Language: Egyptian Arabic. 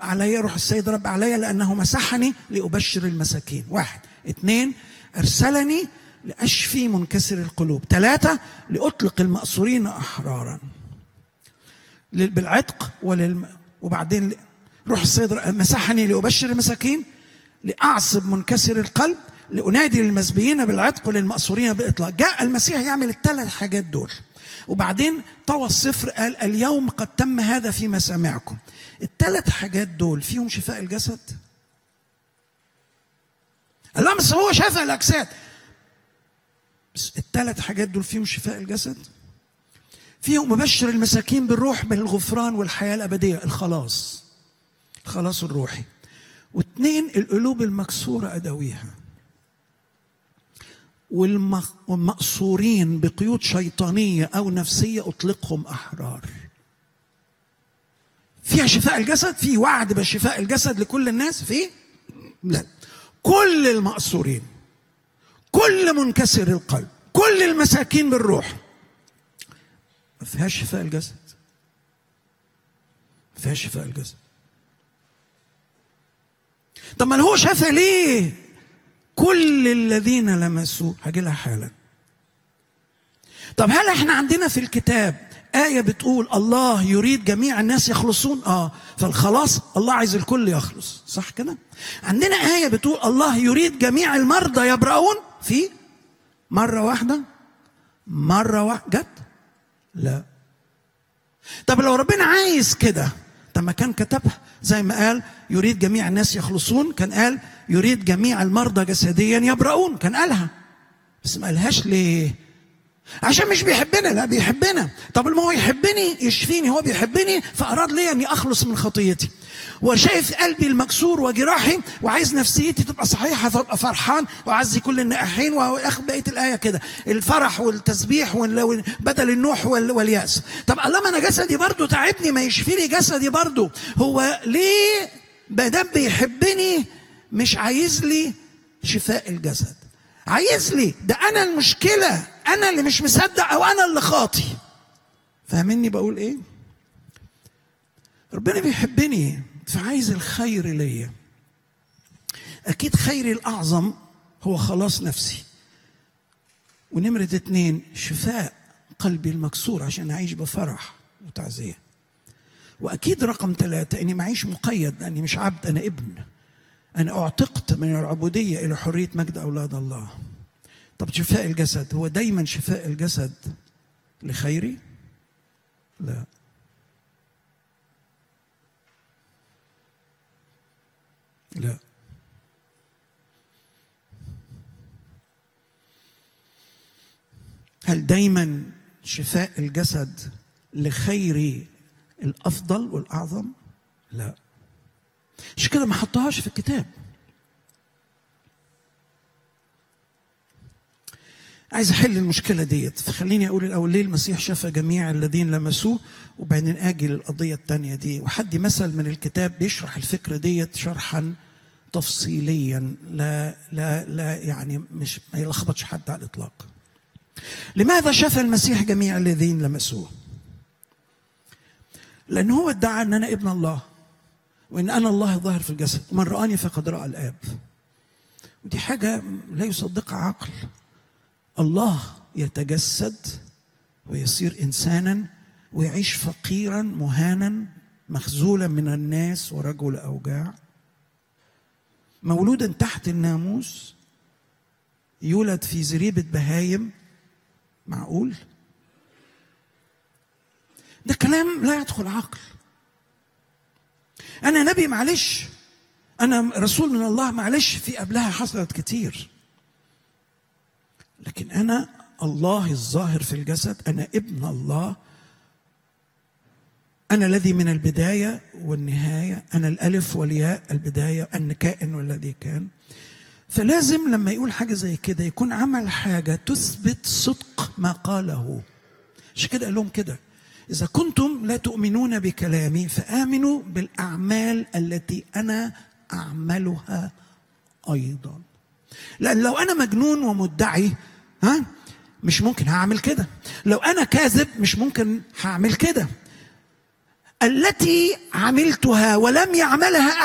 علي روح السيد رب علي لأنه مسحني لأبشر المساكين واحد اثنين أرسلني لأشفي منكسر القلوب ثلاثة لأطلق المأسورين أحرارا لل- بالعتق وللم... وبعدين ل- روح السيد ر- مسحني لأبشر المساكين لأعصب منكسر القلب لأنادي للمسبيين بالعتق وللمأسورين بإطلاق جاء المسيح يعمل الثلاث حاجات دول وبعدين طوى الصفر قال اليوم قد تم هذا في مسامعكم الثلاث حاجات دول فيهم شفاء الجسد قال لا بس هو شفاء الأجساد بس الثلاث حاجات دول فيهم شفاء الجسد فيهم مبشر المساكين بالروح بالغفران والحياة الأبدية الخلاص الخلاص الروحي واثنين القلوب المكسورة أداويها والم- والمأسورين بقيود شيطانية أو نفسية أطلقهم أحرار فيها شفاء الجسد في وعد بشفاء الجسد لكل الناس في لا كل المأسورين كل منكسر القلب كل المساكين بالروح ما فيهاش شفاء الجسد ما فيهاش شفاء الجسد طب ما هو شفى ليه كل الذين لمسوه هاجي لها حالا طب هل احنا عندنا في الكتاب آية بتقول الله يريد جميع الناس يخلصون اه فالخلاص الله عايز الكل يخلص صح كده عندنا آية بتقول الله يريد جميع المرضى يبرؤون في مرة واحدة مرة واحدة جت لا طب لو ربنا عايز كده طب ما كان كتبها زي ما قال يريد جميع الناس يخلصون كان قال يريد جميع المرضى جسديا يبرؤون كان قالها بس ما قالهاش ليه عشان مش بيحبنا لا بيحبنا طب ما هو يحبني يشفيني هو بيحبني فاراد لي اني اخلص من خطيتي وشايف قلبي المكسور وجراحي وعايز نفسيتي تبقى صحيحه فابقى فرحان واعزي كل النائحين واخد بقيه الايه كده الفرح والتسبيح وال- بدل النوح وال- والياس طب الله ما انا جسدي برضو تعبني ما يشفي لي جسدي برضو هو ليه ما دام بيحبني مش عايز لي شفاء الجسد عايز لي ده انا المشكله انا اللي مش مصدق او انا اللي خاطي فاهمني بقول ايه ربنا بيحبني فعايز الخير ليا اكيد خيري الاعظم هو خلاص نفسي ونمرة اتنين شفاء قلبي المكسور عشان أعيش بفرح وتعزية وأكيد رقم ثلاثة إني معيش مقيد لأني مش عبد أنا ابن أنا أعتقت من العبودية إلى حرية مجد أولاد الله طب شفاء الجسد هو دايما شفاء الجسد لخيري لا لا هل دايما شفاء الجسد لخيري الافضل والاعظم لا مش كده ما حطهاش في الكتاب عايز احل المشكله ديت فخليني اقول الاول ليه المسيح شفى جميع الذين لمسوه وبعدين اجي للقضيه الثانيه دي وحدي مثل من الكتاب بيشرح الفكره ديت شرحا تفصيليا لا لا لا يعني مش ما يلخبطش حد على الاطلاق لماذا شفى المسيح جميع الذين لمسوه لأن هو ادعى أن أنا ابن الله وأن أنا الله الظاهر في الجسد ومن رآني فقد رأى الآب ودي حاجة لا يصدقها عقل الله يتجسد ويصير إنسانا ويعيش فقيرا مهانا مخزولا من الناس ورجل أوجاع مولودا تحت الناموس يولد في زريبة بهايم معقول ده كلام لا يدخل عقل انا نبي معلش انا رسول من الله معلش في قبلها حصلت كتير لكن انا الله الظاهر في الجسد انا ابن الله انا الذي من البدايه والنهايه انا الالف والياء البدايه الكائن والذي كان فلازم لما يقول حاجه زي كده يكون عمل حاجه تثبت صدق ما قاله عشان كده قال لهم كده اذا كنتم لا تؤمنون بكلامي فامنوا بالاعمال التي انا اعملها ايضا لان لو انا مجنون ومدعي ها مش ممكن هعمل كده لو انا كاذب مش ممكن هعمل كده التي عملتها ولم يعملها